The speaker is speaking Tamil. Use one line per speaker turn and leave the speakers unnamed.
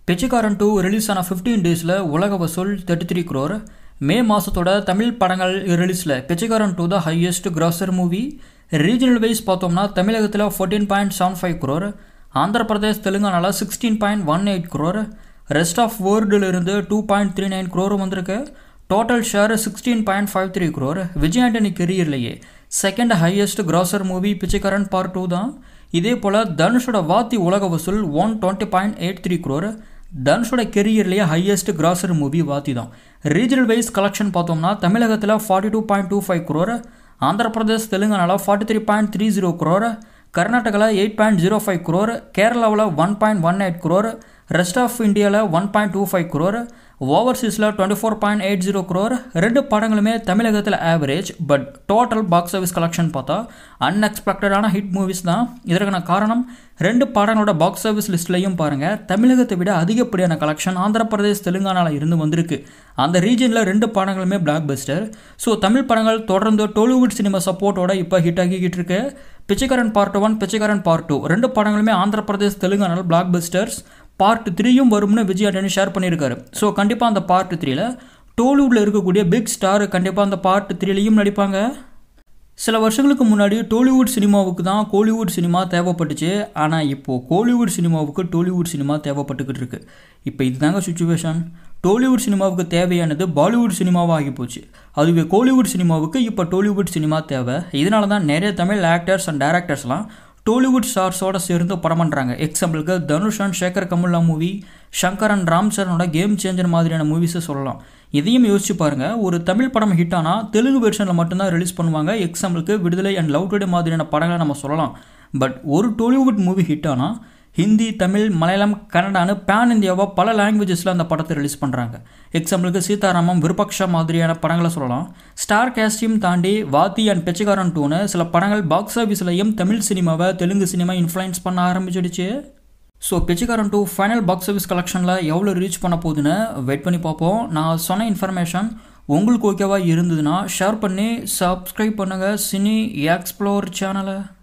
பிச்சைக்காரன் டூ ரிலீஸ் ஆன ஃபிஃப்டீன் டேஸில் உலக வசூல் தேர்ட்டி த்ரீ க்ரோர் மே மாதத்தோட தமிழ் படங்கள் ரிலீஸில் Pichaikkaran two the highest grosser movie regional wise பார்த்தோம்னா தமிழகத்தில் fourteen point seven five crore Andhra Pradesh தெலுங்கானால sixteen point one eight crore rest of வேர்ல்டில் இருந்து two point three nine crore வந்திருக்கு total share sixteen point five three crore Vijay Antony கெரியர்லேயே second highest grosser movie Pichaikkaran part two தான் இதே போல் தனுஷோட வாத்தி உலக வசூல் one twenty point eight three crore தனுஷோட கெரியர்லேயே ஹையஸ்ட் கிராசர் மூவி வாத்தி தான் ரீஜனல் வைஸ் கலெக்ஷன் பார்த்தோம்னா தமிழகத்தில் forty two point two five crore Andhra Pradesh தெலுங்கானாவில் forty three point three zero crore கர்நாடகாவில் eight point zero five crore கேரளாவில் one point one eight crore rest of இந்தியாவில் one point two five crore ஓவர்சீஸில் twenty four point eight zero crore ரெண்டு படங்களுமே தமிழகத்தில் average but total box office collection பார்த்தா அன்எக்ஸ்பெக்டடான ஹிட் மூவிஸ் தான் இதற்கான காரணம் ரெண்டு படங்களோட பாக்ஸ் ஆஃபீஸ் லிஸ்ட்லையும் பாருங்கள் தமிழகத்தை விட அதிகப்படியான கலெக்ஷன் ஆந்திர பிரதேஷ் தெலுங்கானாவில் இருந்து வந்திருக்கு அந்த ரீஜனில் ரெண்டு படங்களுமே பிளாக் பஸ்டர் ஸோ தமிழ் படங்கள் தொடர்ந்து டோலிவுட் சினிமா சப்போர்ட்டோட இப்போ ஹிட் ஆகிக்கிட்டு இருக்கு Pichaikkaran part one Pichaikkaran part two ரெண்டு படங்களுமே ஆந்திர பிரதேஷ் தெலுங்கானாவில் பிளாக் பஸ்டர்ஸ் பார்ட் த்ரீயும் வரும்னு விஜய் ஆண்டனி ஷேர் பண்ணியிருக்காரு ஸோ கண்டிப்பாக அந்த பார்ட் த்ரீல டோலிவுட்டில் இருக்கக்கூடிய பிக் ஸ்டார் கண்டிப்பாக அந்த பார்ட் த்ரீலையும் நடிப்பாங்க சில வருஷங்களுக்கு முன்னாடி டோலிவுட் சினிமாவுக்கு தான் கோலிவுட் சினிமா தேவைப்பட்டுச்சு ஆனால் இப்போது கோலிவுட் சினிமாவுக்கு டோலிவுட் சினிமா தேவைப்பட்டுக்கிட்டு இருக்கு இப்போ இதுதாங்க சுச்சுவேஷன் டோலிவுட் சினிமாவுக்கு தேவையானது பாலிவுட் சினிமாவாக ஆகி போச்சு அதுவே கோலிவுட் சினிமாவுக்கு இப்போ டோலிவுட் சினிமா தேவை இதனால தான் நிறைய தமிழ் ஆக்டர்ஸ் அண்ட் டேரக்டர்ஸ்லாம் டோலிவுட் ஸ்டார்ஸோட சேர்ந்து படம் பண்ணுறாங்க எக்ஸாம்பிளுக்கு Dhanush and Sekhar Kammula movie Shankar and Ram சரணோட கேம் சேஞ்சர் மாதிரியான மூவிஸை சொல்லலாம் இதையும் யோசிச்சு பாருங்கள் ஒரு தமிழ் படம் ஹிட் ஆனால் தெலுங்கு வெர்ஷனில் மட்டும்தான் ரிலீஸ் பண்ணுவாங்க எக்ஸாம்பிளுக்கு விடுதலை அண்ட் லவ் டுடே மாதிரியான படங்களை நம்ம சொல்லலாம் பட் ஒரு டோலிவுட் மூவி ஹிட் ஆனால் ஹிந்தி தமிழ் மலையாளம் கன்னடான்னு பேன் இந்தியாவாக பல லாங்குவேஜஸில் அந்த படத்தை ரிலீஸ் பண்ணுறாங்க எக்ஸாம்பிளுக்கு சீதாராமம் விருபக்ஷா மாதிரியான படங்களை சொல்லலாம் ஸ்டார் கேஸ்டையும் தாண்டி வாத்தி அண்ட் பெச்சகாரன் டூன்னு சில படங்கள் பாக்ஸ் ஆஃபீஸ்லையும் தமிழ் சினிமாவை தெலுங்கு சினிமா இன்ஃப்ளூயன்ஸ் பண்ண ஆரம்பிச்சிடுச்சு ஸோ பிச்சைக்காரன் டூ ஃபைனல் பாக்ஸ் ஆஃபீஸ் கலெக்ஷனில் எவ்வளோ ரீச் பண்ண போகுதுன்னு வெயிட் பண்ணி பார்ப்போம் நான் சொன்ன இன்ஃபர்மேஷன் உங்களுக்கு ஓகேவா இருந்ததுன்னா ஷேர் பண்ணி சப்ஸ்கிரைப் பண்ணுங்கள் சினி எக்ஸ்ப்ளோர் சேனலை